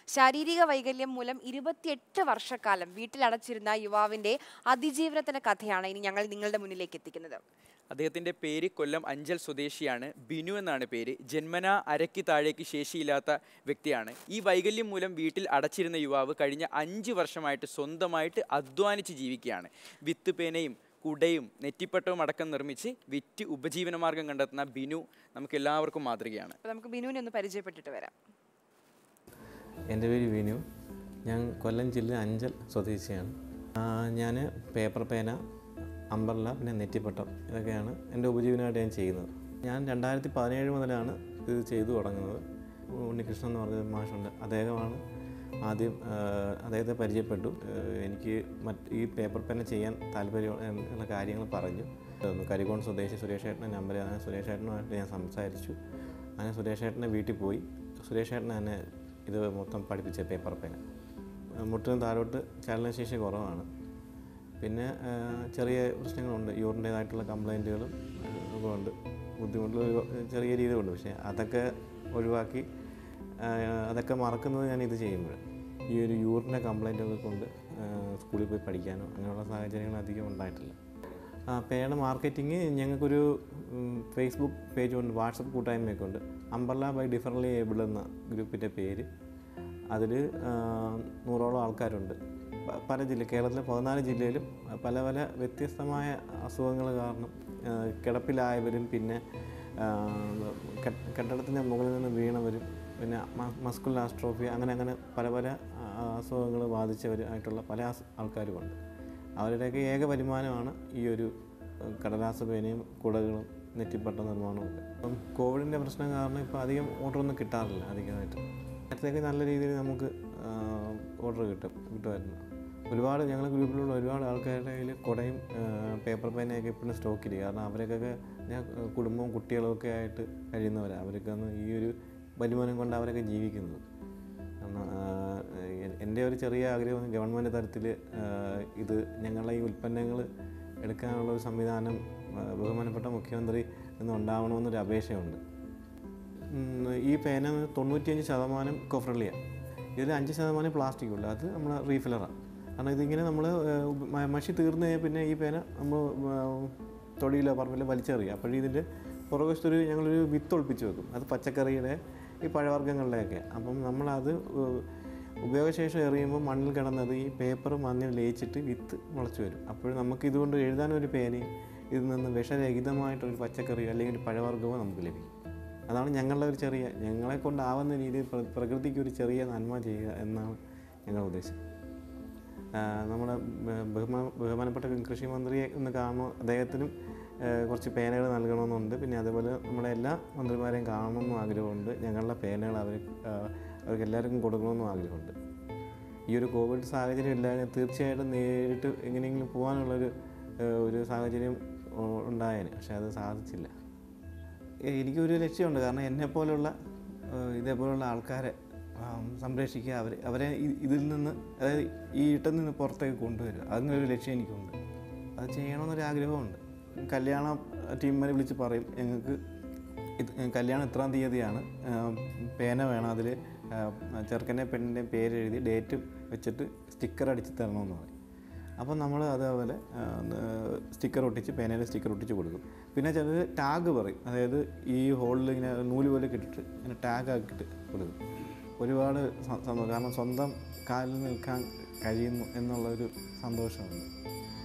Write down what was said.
ശാരീരിക വൈകല്യം മൂലം ഇരുപത്തിയെട്ട് വർഷക്കാലം വീട്ടിലടച്ചിരുന്ന യുവാവിന്റെ അതിജീവനത്തിന്റെ കഥയാണ് ഇനി ഞങ്ങൾ നിങ്ങളുടെ മുന്നിലേക്ക് എത്തിക്കുന്നത് അദ്ദേഹത്തിൻ്റെ പേര് കൊല്ലം അഞ്ചൽ സ്വദേശിയാണ് ബിനു എന്നാണ് പേര് ജന്മന അരയ്ക്ക് താഴേക്ക് ശേഷിയില്ലാത്ത വ്യക്തിയാണ് ഈ വൈകല്യം മൂലം വീട്ടിൽ അടച്ചിരുന്ന യുവാവ് കഴിഞ്ഞ അഞ്ച് വർഷമായിട്ട് സ്വന്തമായിട്ട് അധ്വാനിച്ച് ജീവിക്കുകയാണ് വിത്ത് പേനയും കുടയും നെറ്റിപ്പട്ടവും അടക്കം നിർമ്മിച്ച് വിറ്റ് ഉപജീവനമാർഗം കണ്ടെത്തുന്ന ബിനു നമുക്ക് എല്ലാവർക്കും മാതൃകയാണ് അപ്പൊ നമുക്ക് ബിനുവിനെ ഒന്ന് പരിചയപ്പെട്ടിട്ട് വരാം എൻ്റെ പേര് വിനു ഞാൻ കൊല്ലം ജില്ല അഞ്ചൽ സ്വദേശിയാണ് ഞാൻ പേപ്പർ പേന അമ്പർല പിന്നെ നെറ്റിപ്പട്ടം ഇതൊക്കെയാണ് എൻ്റെ ഉപജീവനമായിട്ട് ഞാൻ ചെയ്യുന്നത് ഞാൻ രണ്ടായിരത്തി പതിനേഴ് മുതലാണ് ഇത് ചെയ്തു തുടങ്ങുന്നത് ഉണ്ണികൃഷ്ണൻ എന്ന് പറഞ്ഞ മാഷുണ്ട് അദ്ദേഹമാണ് ആദ്യം ആ, അദ്ദേഹത്തെ പരിചയപ്പെട്ടു ആ, എനിക്ക് മറ്റ് ഈ പേപ്പർ പേന ചെയ്യാൻ താല്പര്യം ഉള്ള കാര്യങ്ങൾ പറഞ്ഞു ഒന്ന് കരികോൺ സ്വദേശി സുരേഷ് ഏട്ടൻ്റെ നമ്പർ ഞാൻ സുരേഷ് ഏട്ടനുമായിട്ട് ഞാൻ സംസാരിച്ചു അങ്ങനെ സുരേഷ് ഏട്ടൻ്റെ വീട്ടിൽ പോയി സുരേഷ് ഏട്ടൻ എന്നെ ഇത് മൊത്തം പഠിപ്പിച്ച പേപ്പർ പേന മുട്ടിന് താഴോട്ട് ചലനശേഷി കുറവാണ് പിന്നെ ആ, ചെറിയ പ്രശ്നങ്ങളുണ്ട് യൂറിൻ്റേതായിട്ടുള്ള കംപ്ലൈൻറ്റുകളും ഒക്കെ ഉണ്ട് ബുദ്ധിമുട്ടുകൾ ഒരു ചെറിയ രീതിയിലുണ്ട് പക്ഷേ അതൊക്കെ ഒഴിവാക്കി ആ, അതൊക്കെ മറക്കുന്നത് ഞാൻ ഇത് ചെയ്യുമ്പോൾ ഈ ഒരു യൂറിൻ്റെ കംപ്ലൈൻറ്റൊക്കെ കൊണ്ട് ആ, സ്കൂളിൽ പോയി പഠിക്കാനോ അങ്ങനെയുള്ള സാഹചര്യങ്ങൾ അധികം ഉണ്ടായിട്ടില്ല ആ, പേയുടെ മാർക്കറ്റിംഗ് ഞങ്ങൾക്കൊരു ഉം, ഫേസ്ബുക്ക് പേജുണ്ട് വാട്സപ്പ് കൂട്ടായ്മയൊക്കെ ഉണ്ട് അംബർല ബൈ ഡിഫറൻലി ഏബിൾ എന്ന ഗ്രൂപ്പിൻ്റെ പേര് അതിൽ നൂറോളം ആൾക്കാരുണ്ട് പ- പല ജില്ല കേരളത്തിലെ പതിനാല് ജില്ലയിലും പല പല വ്യത്യസ്തമായ അസുഖങ്ങൾ കാരണം ആ, കിടപ്പിലായവരും പിന്നെ ആ, കെ- കെട്ടിടത്തിൻ്റെ മുകളിൽ നിന്ന് വീണവരും പിന്നെ മസ്കുലർ ആസ്ട്രോഫി അങ്ങനെ അങ്ങനെ പല പല അസുഖങ്ങൾ ബാധിച്ചവരായിട്ടുള്ള പല ആസ്- ആൾക്കാരുമുണ്ട് അവരുടെയൊക്കെ ഏക വരുമാനമാണ് ഈ ഒരു ഏഹ്, കടലാസ് പേനയും കുടകളും നെറ്റിപ്പട്ട നിർമ്മാണവും ഒക്കെ അപ്പം കോവിഡിൻ്റെ പ്രശ്നം കാരണം ഇപ്പോൾ അധികം ഓർഡറൊന്നും കിട്ടാറില്ല അധികമായിട്ട് നേരത്തേക്ക് നല്ല രീതിയിൽ നമുക്ക് ഓർഡർ കിട്ടും കിട്ടുമായിരുന്നു ഒരുപാട് ഞങ്ങളുടെ ഗ്രൂപ്പിലുള്ള ഒരുപാട് ആൾക്കാരുടെ കയ്യിൽ കുടയും ഏഹ്, പേപ്പർ പേനയൊക്കെ ഇപ്പോഴും സ്റ്റോക്കില്ല കാരണം അവരൊക്കെ ഞാൻ ഏഹ്, കുടുംബവും കുട്ടികളും ഒക്കെ ആയിട്ട് കഴിയുന്നവരാണ് അവർക്കൊന്ന് ഈ ഒരു വരുമാനം കൊണ്ട് അവരൊക്കെ ജീവിക്കുന്നത് കാരണം ആഹ്, എ- എൻ്റെ ഒരു ചെറിയ ആഗ്രഹം ഗവൺമെൻറ് തലത്തിൽ ഇത് ഞങ്ങളുടെ ഈ ഉൽപ്പന്നങ്ങൾ എടുക്കാനുള്ള ഒരു സംവിധാനം ആഹ്, ബഹുമാനപ്പെട്ട മുഖ്യമന്ത്രി നിന്ന് ഉണ്ടാവണമെന്നൊരു അപേക്ഷയുണ്ട് ഉം, ഈ പേന തൊണ്ണൂറ്റിയഞ്ച് ശതമാനം കൊഫ്രളിയാണ് ഇതിൽ അഞ്ച് ശതമാനം പ്ലാസ്റ്റിക് ഉണ്ട് അത് നമ്മൾ റീഫില്ലറാണ് കാരണം ഇതിങ്ങനെ നമ്മൾ മഷി തീർന്നു കഴിഞ്ഞാൽ പിന്നെ ഈ പേന നമ്മൾ തൊടിയിലോ പറമ്പിലോ വലിച്ചെറിയുക അപ്പോഴും ഇതിൻ്റെ പുറകുവശത്തൊരു ഞങ്ങളൊരു വിത്ത് ഒളിപ്പിച്ച് വെക്കും അത് പച്ചക്കറിയുടെ ഈ പഴവർഗ്ഗങ്ങളുടെയൊക്കെ അപ്പം നമ്മളത് ഏഹ്, ഉപയോഗശേഷം എറിയുമ്പോൾ മണ്ണിൽ കിടന്നത് ഈ പേപ്പർ മണ്ണിൽ ലയിച്ചിട്ട് വിത്ത് മുളച്ച് വരും അപ്പോൾ നമുക്ക് ഇതുകൊണ്ട് എഴുതാനൊരു പേനയും ഇതിൽ നിന്ന് വിഷരഹിതമായിട്ടൊരു പച്ചക്കറിയോ അല്ലെങ്കിൽ ഒരു പഴവർഗ്ഗമോ നമുക്ക് ലഭിക്കും അതാണ് ഞങ്ങളുടെ ഒരു ചെറിയ ഞങ്ങളെ കൊണ്ടാവുന്ന രീതിയിൽ പ്ര- പ്രകൃതിക്ക് ഒരു ചെറിയ നന്മ ചെയ്യുക എന്നാണ് ഞങ്ങളുടെ ഉദ്ദേശം ആ, നമ്മുടെ ബ- ബഹുമാ ബഹുമാനപ്പെട്ട കൃഷി മന്ത്രിയെ ഒന്ന് കാണണം അദ്ദേഹത്തിനും ആ, കുറച്ച് പേനകൾ നൽകണമെന്നുണ്ട് പിന്നെ അതുപോലെ നമ്മുടെ എല്ലാ മന്ത്രിമാരെയും കാണണമെന്നും ആഗ്രഹമുണ്ട് ഞങ്ങളുടെ പേനകൾ അവർ ആ, അവർക്ക് എല്ലാവർക്കും കൊടുക്കണമെന്നും ആഗ്രഹമുണ്ട് ഈ ഒരു കോവിഡ് സാഹചര്യം ഇല്ലാതെ തീർച്ചയായിട്ടും നേരിട്ട് എങ്ങനെയെങ്കിലും പോകാനുള്ളൊരു ആ, ഒരു സാഹചര്യം ഉ- ഉണ്ടായേനെ പക്ഷേ അത് സാധിച്ചില്ല ഏ, എനിക്കൊരു ലക്ഷ്യമുണ്ട് കാരണം എന്നെപ്പോലുള്ള ഏഹ്, ഇതേപോലുള്ള ആൾക്കാരെ ആം, സംരക്ഷിക്കുക അവർ അവരെ ഇ- ഇതിൽ നിന്ന് അതായത് ഈ ഇട്ടിൽ നിന്ന് പുറത്തേക്ക് കൊണ്ടുവരിക അതിനൊരു ലക്ഷ്യം എനിക്കുണ്ട് അത് ചെയ്യണമെന്നൊരു ആഗ്രഹമുണ്ട് കല്യാണ ടീമിനെ വിളിച്ച് പറയും ഞങ്ങൾക്ക് ഇത് കല്യാണം ഇത്രാം തീയതിയാണ് ആം, പേന വേണം അതിൽ ചെറുക്കൻ്റെ പെണ്ണിൻ്റെ പേര് എഴുതി ഡേറ്റ് വെച്ചിട്ട് സ്റ്റിക്കർ അടിച്ച് തരണമെന്ന് പറയും അപ്പം നമ്മൾ അതേപോലെ സ്റ്റിക്കർ ഒട്ടിച്ച് പേനയിൽ സ്റ്റിക്കർ ഒട്ടിച്ച് കൊടുക്കും പിന്നെ ചിലർ ടാഗ് പറയും അതായത് ഈ ഹോളിൽ ഇങ്ങനെ നൂല് പോലെ ഇട്ടിട്ട് ഇങ്ങനെ ടാഗ് ആക്കിയിട്ട് കൊടുക്കും ഒരുപാട് സ- സന്തോഷം കാരണം സ്വന്തം കാലിൽ നിൽക്കാൻ കഴിയുന്നു എന്നുള്ളൊരു സന്തോഷമുണ്ട്